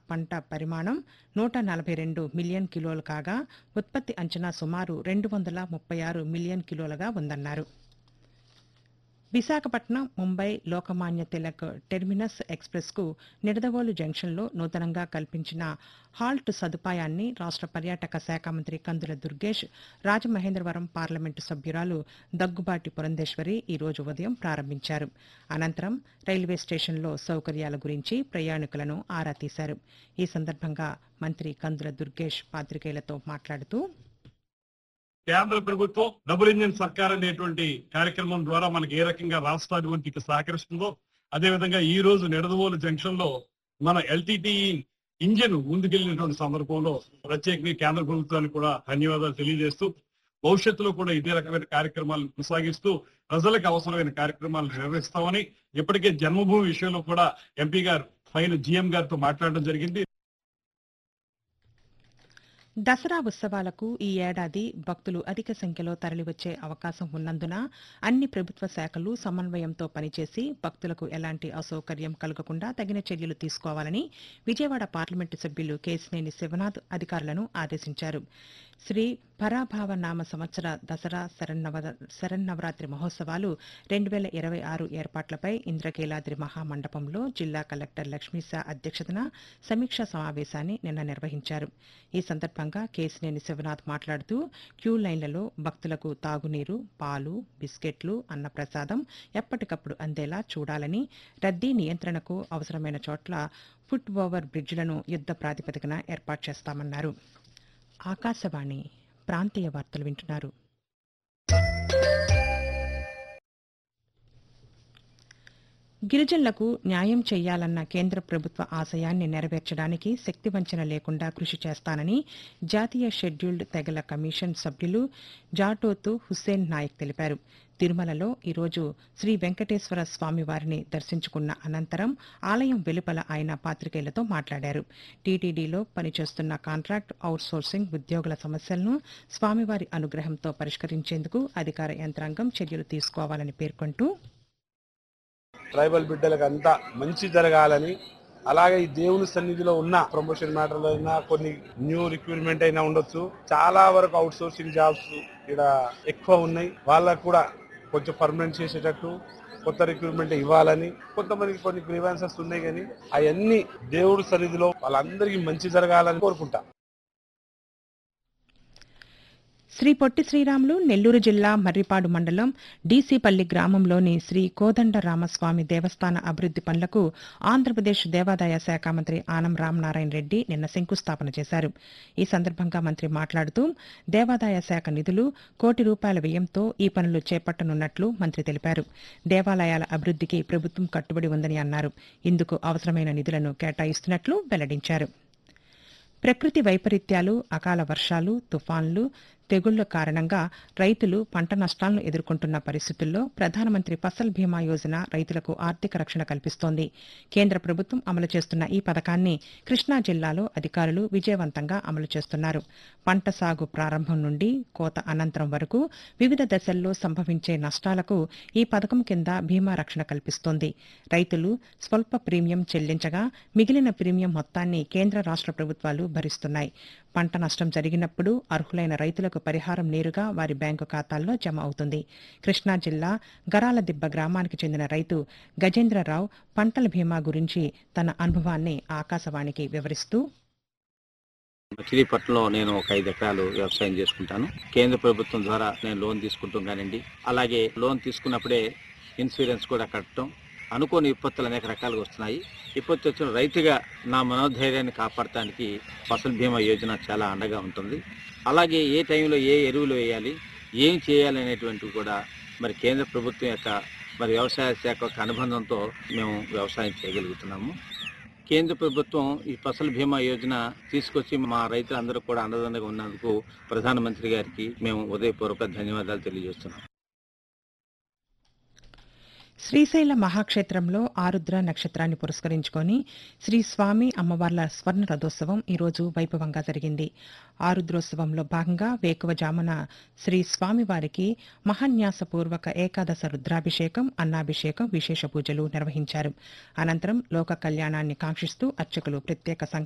పంట పరిమాణం నూట నలభై రెండు మిలియన్ కిలోలు కాగా ఉత్పత్తి అంచనా సుమారు రెండు వందల ముప్పై ఆరు మిలియన్ కిలోలుగా ఉందన్నారు విశాఖపట్నం ముంబై లోకమాన్య తిలక్ టెర్మినస్ ఎక్స్ప్రెస్కు నిడదవోలు జంక్షన్లో నూతనంగా కల్పించిన హాల్ట్ సదుపాయాన్ని రాష్ట్ర పర్యాటక శాఖ మంత్రి కందుల దుర్గేష్ రాజమహేంద్రవరం పార్లమెంటు సభ్యురాలు దగ్గుబాటి పురంధేశ్వరి ఈ రోజు ఉదయం ప్రారంభించారు అనంతరం రైల్వే స్టేషన్లో సౌకర్యాల గురించి ప్రయాణికులను ఆరా తీశారు ఈ సందర్భంగా మంత్రి కందుల దుర్గేష్ పాత్రికేయులతో మాట్లాడుతూ కేంద్ర ప్రభుత్వం డబుల్ ఇంజిన్ సర్కార్ అనేటువంటి కార్యక్రమం ద్వారా మనకి ఏ రకంగా రాష్ట్ర అభివృద్ధికి సహకరిస్తుందో అదే విధంగా ఈ రోజు నిడదవోలు జంక్షన్ లో మన ఎల్టీటీ ఇంజిన్ ముందుకెళ్లినటువంటి సందర్భంలో ప్రత్యేకంగా కేంద్ర ప్రభుత్వానికి కూడా ధన్యవాదాలు తెలియజేస్తూ భవిష్యత్తులో కూడా ఇదే రకమైన కార్యక్రమాలను కొనసాగిస్తూ ప్రజలకు అవసరమైన కార్యక్రమాలు నిర్వహిస్తామని ఇప్పటికే జన్మభూమి విషయంలో కూడా ఎంపీ గారు పైన జీఎం గారితో మాట్లాడడం జరిగింది దసరా ఉత్సవాలకు ఈ ఏడాది భక్తులు అధిక సంఖ్యలో తరలివచ్చే అవకాశం ఉన్నందున అన్ని ప్రభుత్వ శాఖలు సమన్వయంతో పనిచేసి భక్తులకు ఎలాంటి అసౌకర్యం కలగకుండా తగిన చర్యలు తీసుకోవాలని విజయవాడ పార్లమెంటు సభ్యులు కేసినేని శివనాథ్ అధికారులను ఆదేశించారు శ్రీ పరాభావ నామ సంవత్సర దసరా శరన్నవ శరన్నవరాత్రి మహోత్సవాలు రెండు వేల ఇరవై ఆరు ఏర్పాట్లపై ఇంద్రకీలాద్రి మహామండపంలో జిల్లా కలెక్టర్ లక్ష్మీశా అధ్యక్షతన సమీక్షా సమావేశాన్ని నిన్న నిర్వహించారు ఈ సందర్భంగా కేసినేని శివనాథ్ మాట్లాడుతూ క్యూ లైన్లలో భక్తులకు తాగునీరు పాలు బిస్కెట్లు అన్నప్రసాదం ఎప్పటికప్పుడు అందేలా చూడాలని రద్దీ నియంత్రణకు అవసరమైన చోట్ల ఫుట్ ఓవర్ బ్రిడ్జ్లను యుద్ధ ప్రాతిపదికన ఏర్పాటు చేస్తామన్నారు ఆకాశవాణి ప్రాంతీయ వార్తలు వింటున్నారు గిరిజనులకు న్యాయం చేయాలన్న కేంద్ర ప్రభుత్వ ఆశయాన్ని నెరవేర్చడానికి శక్తివంచన లేకుండా కృషి చేస్తానని జాతీయ షెడ్యూల్డ్ తెగల కమిషన్ సభ్యులు జాటోతు హుస్సేన్ నాయక్ తెలిపారు తిరుమలలో ఈరోజు శ్రీ వెంకటేశ్వర స్వామివారిని దర్శించుకున్న అనంతరం ఆలయం వెలుపల ఆయన పాత్రికేయులతో మాట్లాడారు టీటీడీలో పనిచేస్తున్న కాంట్రాక్ట్ అవుట్సోర్సింగ్ ఉద్యోగుల సమస్యలను స్వామివారి అనుగ్రహంతో పరిష్కరించేందుకు అధికార యంత్రాంగం చర్యలు తీసుకోవాలని పేర్కొంటూ ట్రైబల్ బిడ్డలకు అంతా మంచి జరగాలని అలాగే ఈ దేవుని సన్నిధిలో ఉన్న ప్రమోషన్ మ్యాటర్లో అయినా కొన్ని న్యూ రిక్రూట్మెంట్ అయినా ఉండొచ్చు చాలా వరకు అవుట్ సోర్సింగ్ జాబ్స్ ఇక్కడ ఎక్కువ ఉన్నాయి వాళ్ళకు కూడా కొంచెం పర్మనెంట్ చేసేటట్టు కొత్త రిక్రూట్మెంట్ ఇవ్వాలని కొంతమందికి కొన్ని గ్రీవాన్సెస్ ఉన్నాయి కానీ అవన్నీ దేవుడి సన్నిధిలో వాళ్ళందరికీ మంచి జరగాలని కోరుకుంటా శ్రీ పొట్టి శ్రీరాములు నెల్లూరు జిల్లా మర్రిపాడు మండలం డీసీపల్లి గ్రామంలోని శ్రీ కోదండ రామస్వామి దేవస్థాన అభివృద్ది పనులకు ఆంధ్రప్రదేశ్ దేవాదాయ శాఖ మంత్రి ఆనం రామనారాయణ రెడ్డి నిన్న శంకుస్థాపన చేశారు ఈ సందర్భంగా మంత్రి మాట్లాడుతూ దేవాదాయ శాఖ నిధులు కోటి రూపాయల వ్యయంతో ఈ పనులు చేపట్టనున్నట్లు మంత్రి తెలిపారు దేవాలయాల అభివృద్దికి ప్రభుత్వం కట్టుబడి ఉందని అన్నారు ఇందుకు అవసరమైన నిధులను కేటాయిస్తున్నట్లు వెల్లడించారు ప్రకృతి వైపరీత్యాలు అకాల వర్షాలు తుఫాన్లు తెగుళ్ల కారణంగా రైతులు పంట నష్టాలను ఎదుర్కొంటున్న పరిస్థితుల్లో ప్రధానమంత్రి ఫసల్ బీమా యోజన రైతులకు ఆర్థిక రక్షణ కల్పిస్తోంది కేంద్ర ప్రభుత్వం అమలు చేస్తున్న ఈ పథకాన్ని కృష్ణా జిల్లాలో అధికారులు విజయవంతంగా అమలు చేస్తున్నారు పంట సాగు ప్రారంభం నుండి కోత అనంతరం వరకు వివిధ దశల్లో సంభవించే నష్టాలకు ఈ పథకం కింద బీమా రక్షణ కల్పిస్తోంది రైతులు స్వల్ప ప్రీమియం చెల్లించగా మిగిలిన ప్రీమియం మొత్తాన్ని కేంద్ర రాష్ట్ర ప్రభుత్వాలు భరిస్తున్నాయి పంట నష్టం జరిగినప్పుడు అర్హులైన రైతులకు పరిహారం నేరుగా వారి బ్యాంకు ఖాతాల్లో జమ అవుతుంది కృష్ణా జిల్లా గరాల దిబ్బ గ్రామానికి చెందిన రైతు గజేంద్రరావు పంటల బీమా గురించి తన అనుభవాన్ని ఆకాశవాణికి వివరిస్తూ మచిలీపట్నంలో నేను ఒక ఐదు ఎకరాలు వ్యవసాయం చేసుకుంటాను కేంద్ర ప్రభుత్వం ద్వారా నేను లోన్ తీసుకుంటున్నానండి అలాగే లోన్ తీసుకున్నప్పుడే ఇన్సూరెన్స్ కూడా కట్టడం అనుకోని విపత్తులు అనేక రకాలుగా వస్తున్నాయి విపత్తు వచ్చిన రైతుగా నా మనోధైర్యాన్ని కాపాడటానికి ఫసల్ బీమా యోజన చాలా అండగా ఉంటుంది అలాగే ఏ టైంలో ఏ ఎరువులు వేయాలి ఏం చేయాలి అనేటువంటివి కూడా మరి కేంద్ర ప్రభుత్వం యొక్క మరి వ్యవసాయ శాఖ యొక్క అనుబంధంతో మేము వ్యవసాయం చేయగలుగుతున్నాము కేంద్ర ప్రభుత్వం ఈ ఫసల్ బీమా యోజన తీసుకొచ్చి మా రైతులందరూ కూడా అండదండగా ఉన్నందుకు ప్రధానమంత్రి గారికి మేము ఉదయపూర్వక ధన్యవాదాలు తెలియజేస్తున్నాం శ్రీశైల మహాక్షేత్రంలో ఆరుద్ర నక్షత్రాన్ని పురస్కరించుకొని శ్రీ స్వామి అమ్మవార్ల స్వర్ణ రథోత్సవం ఈరోజు వైభవంగా జరిగింది ఆరుద్రోత్సవంలో భాగంగా వేకువజామున శ్రీ స్వామివారికి మహాన్యాసపూర్వక ఏకాదశ రుద్రాభిషేకం అన్నాభిషేకం విశేష పూజలు నిర్వహించారు అనంతరం లోక కళ్యాణాన్ని కాంక్షిస్తూ అర్చకులు ప్రత్యేక